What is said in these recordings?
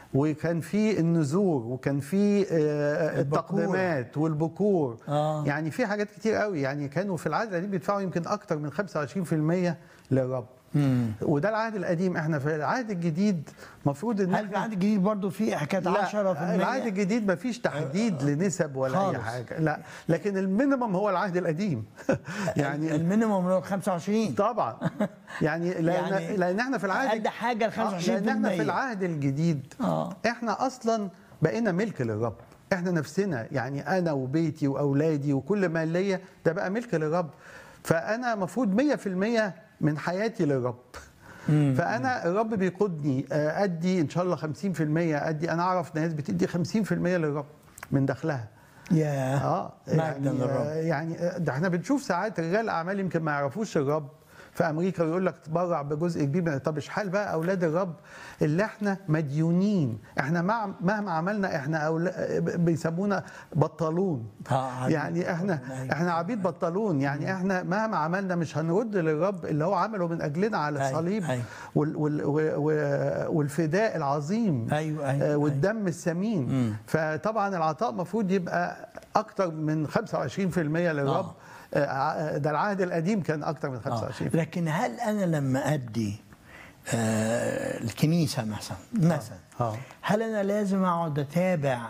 وكان في النذور وكان في آه، البكور. التقديمات والبكور آه. يعني في حاجات كتير قوي يعني كانوا في العهد القديم بيدفعوا يمكن اكتر من 25% للرب وده العهد القديم احنا في العهد الجديد المفروض ان هل في العهد الجديد برضه في حكايه 10% لا العهد الجديد ما فيش تحديد لنسب ولا اي خالص. حاجه لا لكن المينيمم هو العهد القديم يعني المينيموم اللي هو 25 طبعا يعني لان يعني يعني لان احنا في العهد أقل حاجة ال آه، لان احنا 25%. في العهد الجديد آه. احنا اصلا بقينا ملك للرب احنا نفسنا يعني انا وبيتي واولادي وكل ما ليا ده بقى ملك للرب فانا المفروض 100% من حياتي للرب فانا الرب بيقودني آه، ادي ان شاء الله 50% ادي انا اعرف ناس بتدي 50% للرب من دخلها يا اه مجدا يعني للرب آه، يعني آه، ده احنا بنشوف ساعات رجال اعمال يمكن ما يعرفوش الرب في امريكا ويقول لك تبرع بجزء كبير من طب اشحال بقى اولاد الرب اللي احنا مديونين احنا مع مهما عملنا احنا أولا بيسمونا بطلون آه، عبيد يعني احنا بطلون، احنا عبيد بطلون يعني احنا مهما عملنا مش هنرد للرب اللي هو عمله من اجلنا على أيوة، الصليب أيوة. وال وال و- والفداء العظيم أيوة، أيوة، آه، أيوة. والدم الثمين فطبعا العطاء المفروض يبقى اكتر من 25% للرب آه. آه، ده العهد القديم كان اكتر من 25% لكن هل انا لما ادي آه الكنيسه مثلا مثلا آه. هل انا لازم اقعد اتابع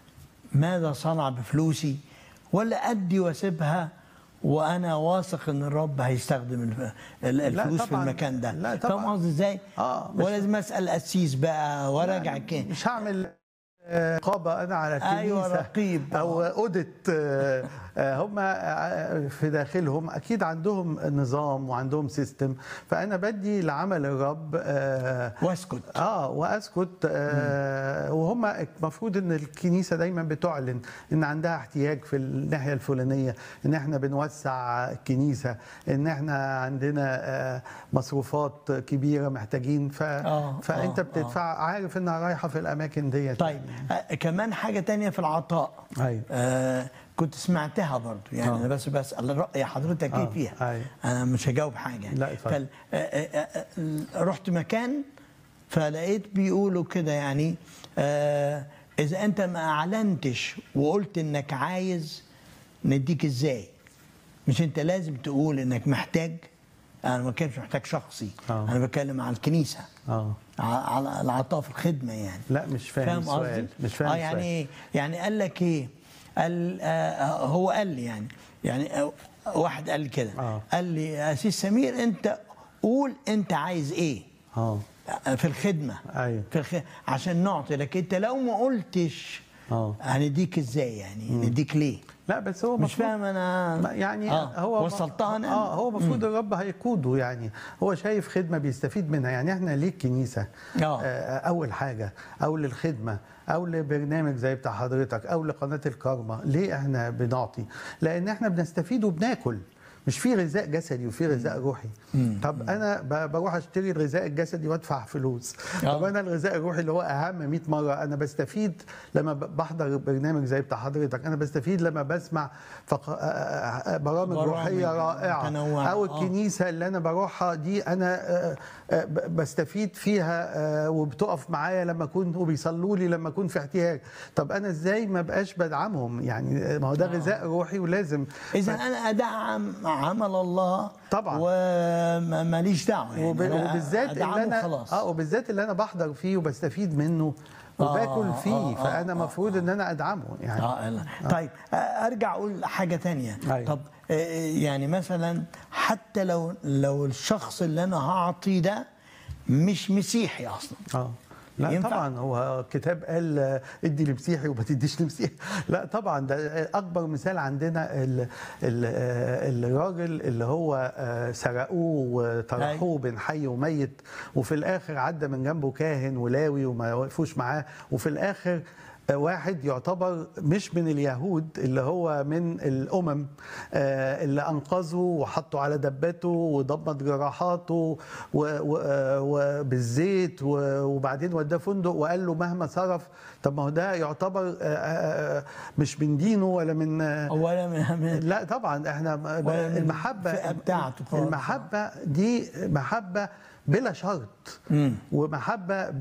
ماذا صنع بفلوسي ولا ادي واسيبها وانا واثق ان الرب هيستخدم الف- ال- الفلوس في طبعاً. المكان ده لا طبعاً. فاهم قصدي ازاي آه، مش- ولازم اسال قسيس بقى وراجع كده مش هعمل آه، رقابه انا على الكنيسه أيوة، رقيب. او اوديت آه، آه، هم آه، في داخلهم اكيد عندهم نظام وعندهم سيستم فانا بدي لعمل الرب آه، واسكت اه واسكت آه وهم المفروض ان الكنيسه دايما بتعلن ان عندها احتياج في الناحيه الفلانيه ان احنا بنوسع الكنيسه ان احنا عندنا آه مصروفات كبيره محتاجين ف آه، فانت آه، بتدفع عارف انها رايحه في الاماكن ديت طيب آه كمان حاجه تانية في العطاء أيوة. آه كنت سمعتها برضو يعني آه. انا بس بسال راي حضرتك ايه آه، فيها أيوة. انا مش هجاوب حاجه لا، اتفضل. فال... آه، آه، آه، رحت مكان فلقيت بيقولوا كده يعني آه اذا انت ما اعلنتش وقلت انك عايز نديك ازاي مش انت لازم تقول انك محتاج انا ما كانش محتاج شخصي آه. انا بتكلم على الكنيسه اه ع- على العطاء في الخدمه يعني لا مش فاهم, فاهم السؤال قصدي؟ مش فاهم اه السؤال. يعني ايه؟ يعني قال لك ايه؟ قال آه هو قال لي يعني يعني آه، واحد قال لي كده آه. قال لي يا سيس سمير انت قول انت عايز ايه؟ اه في الخدمه أيوة. في الخ... عشان نعطي لكن انت لو ما قلتش آه. هنديك ازاي يعني؟ نديك ليه؟ لا بس هو مش مفروض- فاهم انا ما- يعني آه. هو وصلتها انا اه هو المفروض الرب هيقوده يعني هو شايف خدمه بيستفيد منها يعني احنا ليه الكنيسه آه. آه اول حاجه او للخدمه او لبرنامج زي بتاع حضرتك او لقناه الكارما ليه احنا بنعطي لان احنا بنستفيد وبناكل مش في غذاء جسدي وفي غذاء روحي طب انا ب- بروح اشتري الغذاء الجسدي وادفع فلوس آه. طب انا الغذاء الروحي اللي هو اهم 100 مره انا بستفيد لما ب- بحضر برنامج زي بتاع حضرتك انا بستفيد لما بسمع فق... آه، آه، آه، برامج, برامج روحيه رائعه متنوعة. او آه. الكنيسه اللي انا بروحها دي انا آه، آه، ب- بستفيد فيها آه، وبتقف معايا لما اكون وبيصلوا لي لما اكون في احتياج طب انا ازاي ما بقاش بدعمهم يعني آه، ما هو ده غذاء روحي ولازم اذا انا ادعم عمل الله طبعاً. وماليش دعوه يعني وب... أنا وبالذات أدعمه اللي انا خلاص. اه وبالذات اللي انا بحضر فيه وبستفيد منه آه، وباكل فيه آه، آه، فانا آه، المفروض ان انا ادعمه يعني اه لا. طيب آه، ارجع اقول حاجه تانية أيوة. طب آه، يعني مثلا حتى لو لو الشخص اللي انا هعطيه ده مش مسيحي اصلا اه لا ينفع؟ طبعا هو الكتاب قال آه، ادي لمسيحي وما تديش لمسيحي لا طبعا ده اكبر مثال عندنا ال ال آه، الراجل اللي هو آه، سرقوه وطرحوه بين حي وميت وفي الاخر عدى من جنبه كاهن ولاوي وما وقفوش معاه وفي الاخر آه، واحد يعتبر مش من اليهود اللي هو من الامم آه، اللي انقذه وحطه على دبته وضمد جراحاته و- و- آه، وبالزيت و- وبعدين وداه فندق وقال له مهما صرف طب ما هو ده يعتبر آه، آه، آه، مش من دينه ولا من آه، اولا من من- لا طبعا احنا ولا من المحبه الفئة بتاعته خالص. المحبه دي محبه بلا شرط ومحبه